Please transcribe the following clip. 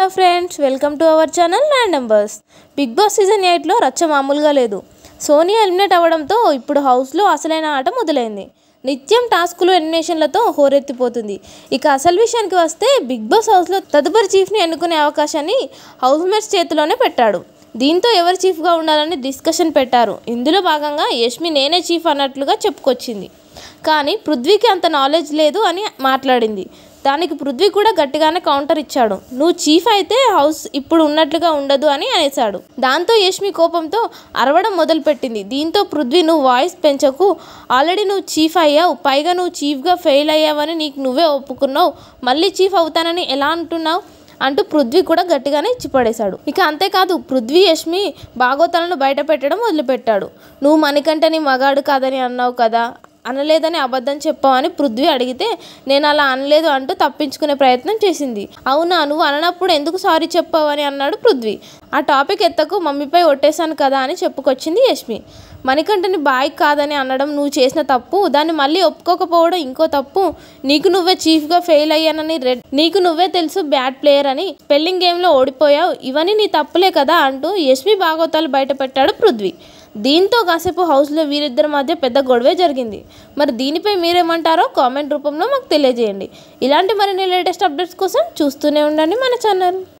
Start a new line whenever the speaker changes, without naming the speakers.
hello friends welcome to our channel random bus big boss season ఎయిట్లో రచ్చ మామూలుగా లేదు సోనియా ఎలిమినేట్ అవ్వడంతో ఇప్పుడు హౌస్లో అసలైన ఆట మొదలైంది నిత్యం టాస్కులు ఎలిమినేషన్లతో హోరెత్తిపోతుంది ఇక అసలు విషయానికి వస్తే బిగ్ బాస్ హౌస్లో తదుపరి చీఫ్ని ఎన్నుకునే అవకాశాన్ని హౌస్ మేట్స్ చేతిలోనే పెట్టాడు దీంతో ఎవరు చీఫ్గా ఉండాలని డిస్కషన్ పెట్టారు ఇందులో భాగంగా యష్మి నేనే చీఫ్ అన్నట్లుగా చెప్పుకొచ్చింది కానీ పృథ్వీకి అంత నాలెడ్జ్ లేదు అని మాట్లాడింది దానికి పృథ్వీ కూడా గట్టిగానే కౌంటర్ ఇచ్చాడు నువ్వు చీఫ్ అయితే హౌస్ ఇప్పుడు ఉన్నట్లుగా ఉండదు అని అనేశాడు దాంతో యష్మి కోపంతో అరవడం మొదలుపెట్టింది దీంతో పృథ్వీ నువ్వు వాయిస్ పెంచకు ఆల్రెడీ నువ్వు చీఫ్ అయ్యావు పైగా నువ్వు చీఫ్గా ఫెయిల్ అయ్యావని నీకు నువ్వే ఒప్పుకున్నావు మళ్ళీ చీఫ్ అవుతానని ఎలా అంటున్నావు అంటూ పృథ్వీ కూడా గట్టిగానే ఇచ్చిపడేశాడు ఇక అంతేకాదు పృథ్వీ యష్మి భాగోతాలను బయట పెట్టడం మొదలుపెట్టాడు నువ్వు మణికంఠని మగాడు కాదని అన్నావు కదా అనలేదని అబద్ధం చెప్పావని పృథ్వీ అడిగితే నేను అలా అనలేదు అంటూ తప్పించుకునే ప్రయత్నం చేసింది అవునా నువ్వు అననప్పుడు ఎందుకు సారీ చెప్పావని అన్నాడు పృథ్వీ ఆ టాపిక్ ఎత్తకు మమ్మీపై ఒట్టేశాను కదా అని చెప్పుకొచ్చింది యష్మి మణికంఠని బాయ్ కాదని అనడం నువ్వు చేసిన తప్పు దాన్ని మళ్ళీ ఒప్పుకోకపోవడం ఇంకో తప్పు నీకు నువ్వే చీఫ్గా ఫెయిల్ అయ్యానని రెడ్ నీకు నువ్వే తెలుసు బ్యాడ్ ప్లేయర్ అని స్పెల్లింగ్ గేమ్లో ఓడిపోయావు ఇవన్నీ నీ తప్పులే కదా అంటూ యష్మి భాగవతాలు బయట పెట్టాడు పృథ్వీ దీంతో కాసేపు హౌస్లో వీరిద్దరి మధ్య పెద్ద గొడవే జరిగింది మరి దీనిపై మీరేమంటారో కామెంట్ రూపంలో మాకు తెలియజేయండి ఇలాంటి మరిన్ని లేటెస్ట్ అప్డేట్స్ కోసం చూస్తూనే ఉండండి మన ఛానల్